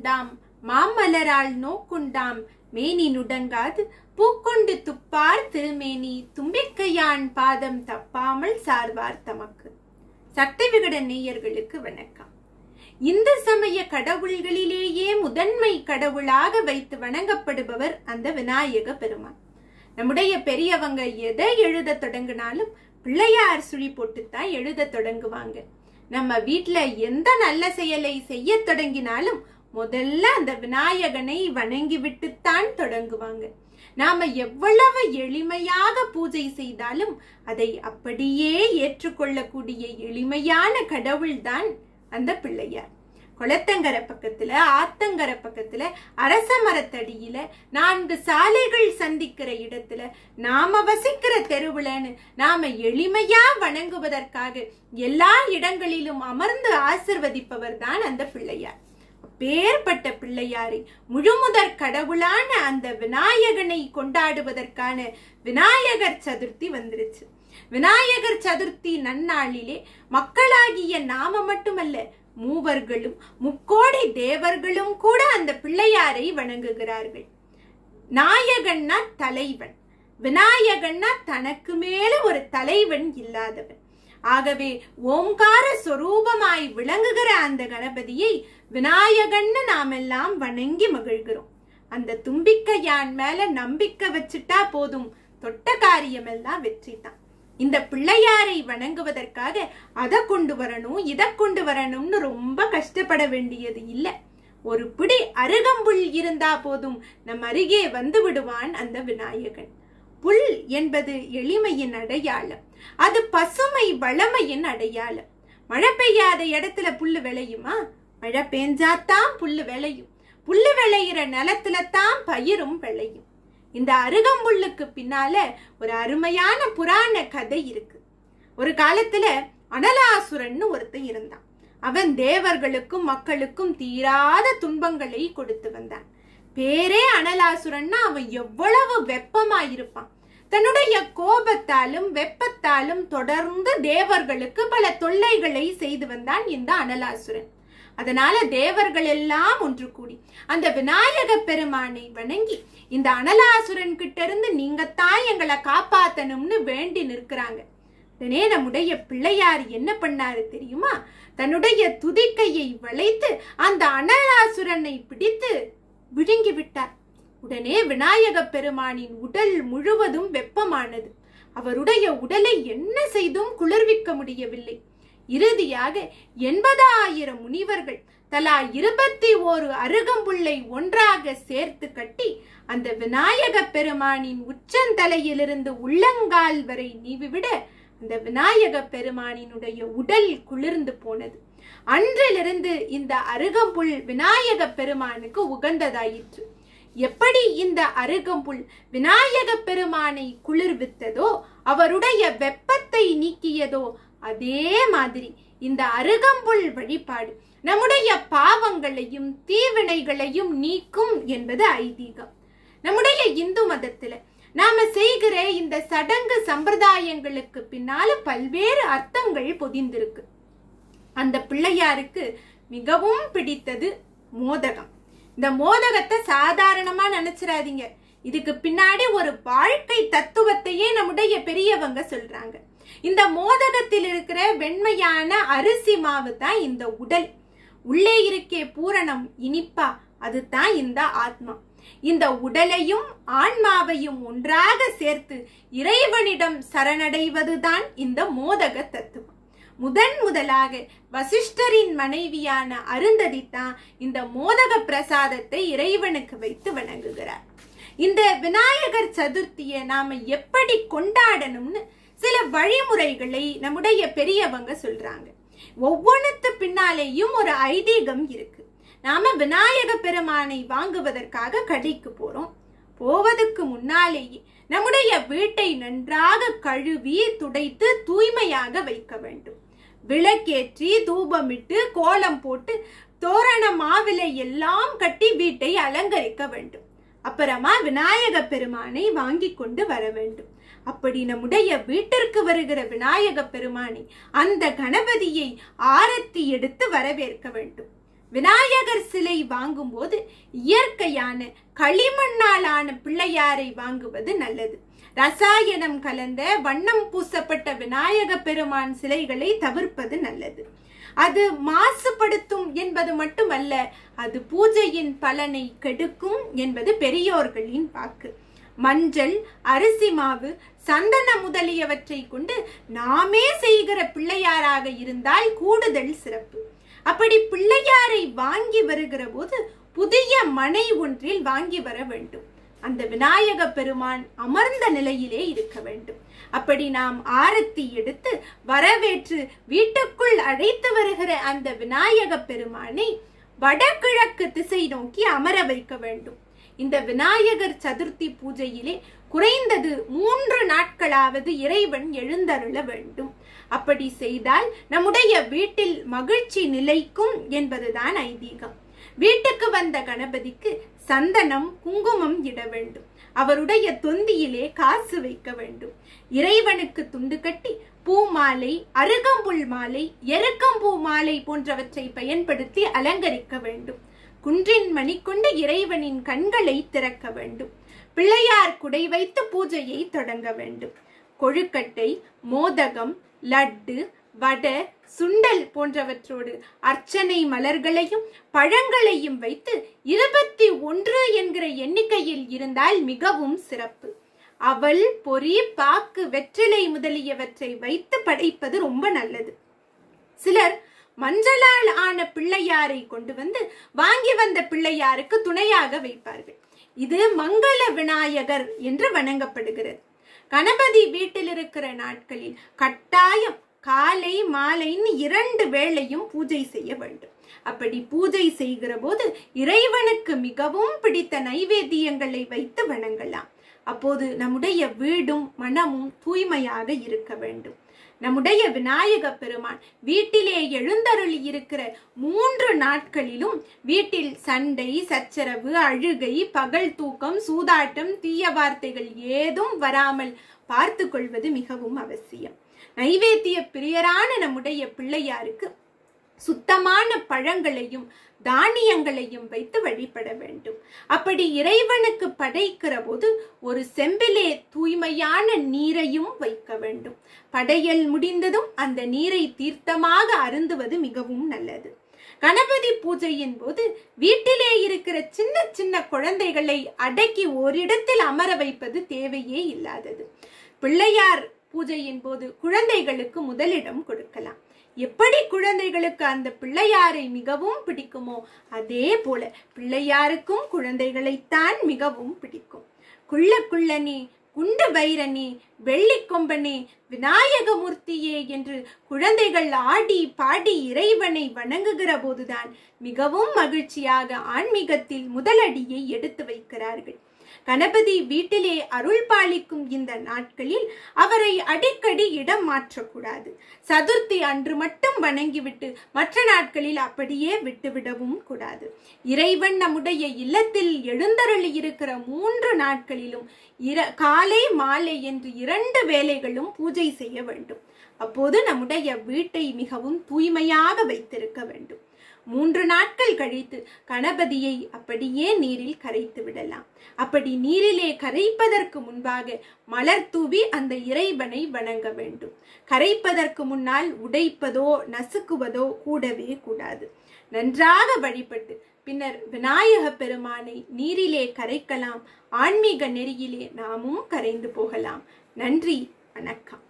நோக்குண்டாம் மாமலரால் நோக்குண்டாம் மேனி நுடங்காது பூக்கொண்டு துப்பார் திருமேனி தும்பிக்கையான் பாதம் தப்பாமல் சார்வார் தமக்கு சக்தி விகட நேயர்களுக்கு வணக்கம் இந்து சமய கடவுள்களிலேயே முதன்மை கடவுளாக வைத்து வணங்கப்படுபவர் அந்த விநாயக பெருமான் நம்முடைய பெரியவங்க எதை எழுத தொடங்கினாலும் பிள்ளையார் சுழி போட்டுத்தான் எழுத தொடங்குவாங்க நம்ம வீட்ல எந்த நல்ல செயலை செய்ய தொடங்கினாலும் முதல்ல அந்த விநாயகனை வணங்கி விட்டுத்தான் தொடங்குவாங்க நாம எவ்வளவு எளிமையாக பூஜை செய்தாலும் அதை அப்படியே ஏற்றுக்கொள்ளக்கூடிய எளிமையான கடவுள்தான் அந்த பிள்ளையார் குளத்தங்கரை பக்கத்துல ஆத்தங்கரை பக்கத்துல அரச மரத்தடியில நான்கு சாலைகள் சந்திக்கிற இடத்துல நாம வசிக்கிற தெருவுலன்னு நாம எளிமையா வணங்குவதற்காக எல்லா இடங்களிலும் அமர்ந்து ஆசிர்வதிப்பவர் தான் அந்த பிள்ளையார் பேர்பட்ட பிள்ளையாரை முழுமுதற் கடவுளான அந்த விநாயகனை கொண்டாடுவதற்கான விநாயகர் சதுர்த்தி வந்துருச்சு விநாயகர் சதுர்த்தி நன்னாளிலே மக்களாகிய நாம மட்டுமல்ல மூவர்களும் முக்கோடி தேவர்களும் கூட அந்த பிள்ளையாரை வணங்குகிறார்கள் நாயகன்னா தலைவன் விநாயகன்னா தனக்கு மேல ஒரு தலைவன் இல்லாதவன் ஆகவே ஓம்கார சொரூபமாய் விளங்குகிற அந்த கணபதியை விநாயகன்னு நாமெல்லாம் வணங்கி மகிழ்கிறோம் அந்த தும்பிக்கையான் மேல நம்பிக்கை வச்சுட்டா போதும் தொட்ட காரியமெல்லாம் வெற்றி தான் இந்த பிள்ளையாரை வணங்குவதற்காக அதை கொண்டு வரணும் இதை கொண்டு வரணும்னு ரொம்ப கஷ்டப்பட வேண்டியது இல்லை ஒரு பிடி அருகம்புல் இருந்தா போதும் நம் அருகே வந்து விடுவான் அந்த விநாயகன் புல் என்பது எளிமையின் அடையாளம் அது பசுமை வளமையின் அடையாளம் மழை பெய்யாத இடத்துல புல்லு விளையுமா மழை பெஞ்சாத்தான் புல்லு விளையும் புல்லு விளையிற நிலத்துல தான் பயிரும் விளையும் இந்த அருகம்புல்லுக்கு பின்னால ஒரு அருமையான புராண கதை இருக்கு ஒரு காலத்துல அனலாசுரன்னு ஒருத்தன் இருந்தான் அவன் தேவர்களுக்கும் மக்களுக்கும் தீராத துன்பங்களை கொடுத்து வந்தான் பேரே அனலாசுரன்னா அவன் எவ்வளவு வெப்பமா இருப்பான் தன்னுடைய கோபத்தாலும் வெப்பத்தாலும் தொடர்ந்து தேவர்களுக்கு பல தொல்லைகளை செய்து வந்தான் இந்த அனலாசுரன் அதனால தேவர்கள் எல்லாம் ஒன்று கூடி அந்த விநாயக பெருமானை வணங்கி இந்த அனலாசுரன் கிட்ட இருந்து நீங்கத்தான் எங்களை காப்பாத்தணும்னு வேண்டி நிற்கிறாங்க உடனே நம்முடைய பிள்ளையார் என்ன பண்ணாரு தெரியுமா தன்னுடைய துதிக்கையை வளைத்து அந்த அனலாசுரனை பிடித்து விழுங்கி விட்டார் உடனே விநாயக பெருமானின் உடல் முழுவதும் வெப்பமானது அவருடைய உடலை என்ன செய்தும் குளிர்விக்க முடியவில்லை இறுதியாக எண்பதாயிரம் முனிவர்கள் தலா இருபத்தி ஓரு அருகம்புல்லை ஒன்றாக சேர்த்து கட்டி அந்த விநாயக பெருமானின் உச்சந்தலையிலிருந்து உள்ளங்கால் வரை நீவிவிட அந்த விநாயக பெருமானினுடைய உடல் குளிர்ந்து போனது அன்றிலிருந்து இந்த அருகம்புல் விநாயக பெருமானுக்கு உகந்ததாயிற்று எப்படி இந்த அருகம்புல் விநாயக பெருமானை குளிர்வித்ததோ அவருடைய வெப்பத்தை நீக்கியதோ அதே மாதிரி இந்த அருகம்புல் வழிபாடு நம்முடைய பாவங்களையும் தீவினைகளையும் நீக்கும் என்பது ஐதீகம் நம்முடைய இந்து மதத்துல நாம செய்கிற இந்த சடங்கு சம்பிரதாயங்களுக்கு பின்னால பல்வேறு அர்த்தங்கள் பொதிந்திருக்கு அந்த பிள்ளையாருக்கு மிகவும் பிடித்தது மோதகம் இந்த மோதகத்தை சாதாரணமா நினைச்சிடாதீங்க இதுக்கு பின்னாடி ஒரு வாழ்க்கை தத்துவத்தையே நம்முடைய பெரியவங்க சொல்றாங்க இந்த மோதகத்தில் இருக்கிற வெண்மையான அரிசி மாவு தான் இந்த உடல் உள்ளே இருக்கே பூரணம் இனிப்பா அதுதான் இந்த ஆத்மா இந்த உடலையும் ஆன்மாவையும் ஒன்றாக சேர்த்து இறைவனிடம் சரணடைவதுதான் இந்த மோதக தத்துவம் முதன் முதலாக வசிஷ்டரின் மனைவியான அருந்ததி தான் இந்த மோதக பிரசாதத்தை இறைவனுக்கு வைத்து வணங்குகிறார் இந்த விநாயகர் சதுர்த்தியை நாம எப்படி கொண்டாடணும்னு சில வழிமுறைகளை நம்முடைய பெரியவங்க சொல்றாங்க ஒவ்வொன்றுத்து பின்னாலேயும் ஒரு ஐதீகம் இருக்கு நாம விநாயக பெருமானை வாங்குவதற்காக கடைக்கு போறோம் போவதற்கு முன்னாலேயே நம்முடைய வீட்டை நன்றாக கழுவி துடைத்து தூய்மையாக வைக்க வேண்டும் விளக்கேற்றி தூபமிட்டு கோலம் போட்டு தோரண மாவிலை எல்லாம் கட்டி வீட்டை அலங்கரிக்க வேண்டும் அப்புறமா விநாயக பெருமானை வாங்கி கொண்டு வர வேண்டும் அப்படி நம்முடைய வீட்டிற்கு வருகிற விநாயக பெருமானை அந்த கணபதியை ஆரத்தி எடுத்து வரவேற்க வேண்டும் விநாயகர் சிலை வாங்கும்போது இயற்கையான களிமண்ணாலான பிள்ளையாரை வாங்குவது நல்லது ரசாயனம் கலந்த வண்ணம் பூசப்பட்ட விநாயக பெருமான் சிலைகளை தவிர்ப்பது நல்லது அது மாசுபடுத்தும் என்பது மட்டுமல்ல அது பூஜையின் பலனை கெடுக்கும் என்பது பெரியோர்களின் வாக்கு மஞ்சள் அரிசி மாவு சந்தன முதலியவற்றை கொண்டு நாமே செய்கிற பிள்ளையாராக இருந்தால் கூடுதல் சிறப்பு அப்படி பிள்ளையாரை வாங்கி வருகிற போது புதிய மனை ஒன்றில் வாங்கி வர வேண்டும் அந்த விநாயக பெருமான் அமர்ந்த நிலையிலே இருக்க வேண்டும் அப்படி நாம் ஆரத்தி எடுத்து வரவேற்று வீட்டுக்குள் அழைத்து வருகிற அந்த விநாயக பெருமானை வடகிழக்கு திசை நோக்கி அமர வைக்க வேண்டும் இந்த விநாயகர் சதுர்த்தி பூஜையிலே குறைந்தது மூன்று நாட்களாவது இறைவன் எழுந்தருள வேண்டும் அப்படி செய்தால் நம்முடைய வீட்டில் மகிழ்ச்சி நிலைக்கும் என்பதுதான் ஐதீகம் வீட்டுக்கு வந்த கணபதிக்கு சந்தனம் குங்குமம் இட வேண்டும் அவருடைய தொந்தியிலே காசு வைக்க வேண்டும் இறைவனுக்கு துண்டு கட்டி பூ மாலை அருகம்புல் மாலை எருக்கம்பூ மாலை போன்றவற்றை பயன்படுத்தி அலங்கரிக்க வேண்டும் குன்றின் மணி கொண்டு இறைவனின் கண்களை திறக்க வேண்டும் பிள்ளையார் குடை வைத்து பூஜையை தொடங்க வேண்டும் கொழுக்கட்டை மோதகம் லட்டு வடை சுண்டல் போன்றவற்றோடு அர்ச்சனை மலர்களையும் பழங்களையும் வைத்து இருபத்தி ஒன்று என்கிற எண்ணிக்கையில் இருந்தால் மிகவும் சிறப்பு அவல் பொறி பாக்கு வெற்றிலை முதலியவற்றை வைத்து படைப்பது ரொம்ப நல்லது சிலர் மஞ்சளால் ஆன பிள்ளையாரை கொண்டு வந்து வாங்கி வந்த பிள்ளையாருக்கு துணையாக வைப்பார்கள் இது மங்கள விநாயகர் என்று வணங்கப்படுகிறது கணபதி வீட்டில் இருக்கிற நாட்களில் கட்டாயம் காலை மாலைன்னு இரண்டு வேளையும் பூஜை செய்ய வேண்டும் அப்படி பூஜை செய்கிற போது இறைவனுக்கு மிகவும் பிடித்த நைவேத்தியங்களை வைத்து வணங்கலாம் அப்போது நம்முடைய வீடும் மனமும் தூய்மையாக இருக்க வேண்டும் நம்முடைய விநாயக பெருமான் வீட்டிலே எழுந்தருளி இருக்கிற மூன்று நாட்களிலும் வீட்டில் சண்டை சச்சரவு அழுகை பகல் தூக்கம் சூதாட்டம் தீய வார்த்தைகள் ஏதும் வராமல் பார்த்து கொள்வது மிகவும் அவசியம் நைவேத்திய பிரியரான நம்முடைய பிள்ளையாருக்கு சுத்தமான பழங்களையும் தானியங்களையும் வைத்து வழிபட வேண்டும் அப்படி இறைவனுக்கு படைக்கிற போது ஒரு செம்பிலே தூய்மையான நீரையும் வைக்க வேண்டும் படையல் முடிந்ததும் அந்த நீரை தீர்த்தமாக அருந்துவது மிகவும் நல்லது கணபதி பூஜையின் போது வீட்டிலே இருக்கிற சின்ன சின்ன குழந்தைகளை அடக்கி ஓரிடத்தில் அமர வைப்பது தேவையே இல்லாதது பிள்ளையார் பூஜையின் போது குழந்தைகளுக்கு முதலிடம் கொடுக்கலாம் எப்படி குழந்தைகளுக்கு அந்த பிள்ளையாரை மிகவும் பிடிக்குமோ அதே போல பிள்ளையாருக்கும் குழந்தைகளைத்தான் மிகவும் பிடிக்கும் குள்ள குள்ளனே குண்டு வைரனே வெள்ளி கொம்பனே விநாயகமூர்த்தியே என்று குழந்தைகள் ஆடி பாடி இறைவனை வணங்குகிற போதுதான் மிகவும் மகிழ்ச்சியாக ஆன்மீகத்தில் முதலடியை எடுத்து வைக்கிறார்கள் கணபதி வீட்டிலே அருள் பாலிக்கும் இந்த நாட்களில் அவரை அடிக்கடி இடம் மாற்றக்கூடாது சதுர்த்தி அன்று மட்டும் வணங்கிவிட்டு மற்ற நாட்களில் அப்படியே விட்டுவிடவும் கூடாது இறைவன் நம்முடைய இல்லத்தில் எழுந்தருளி இருக்கிற மூன்று நாட்களிலும் இர காலை மாலை என்று இரண்டு வேளைகளும் பூஜை செய்ய வேண்டும் அப்போது நம்முடைய வீட்டை மிகவும் தூய்மையாக வைத்திருக்க வேண்டும் மூன்று நாட்கள் கழித்து கணபதியை அப்படியே நீரில் கரைத்து விடலாம் அப்படி நீரிலே கரைப்பதற்கு முன்பாக மலர் தூவி அந்த இறைவனை வணங்க வேண்டும் கரைப்பதற்கு முன்னால் உடைப்பதோ நசுக்குவதோ கூடவே கூடாது நன்றாக வழிபட்டு பின்னர் விநாயக பெருமானை நீரிலே கரைக்கலாம் ஆன்மீக நெறியிலே நாமும் கரைந்து போகலாம் நன்றி வணக்கம்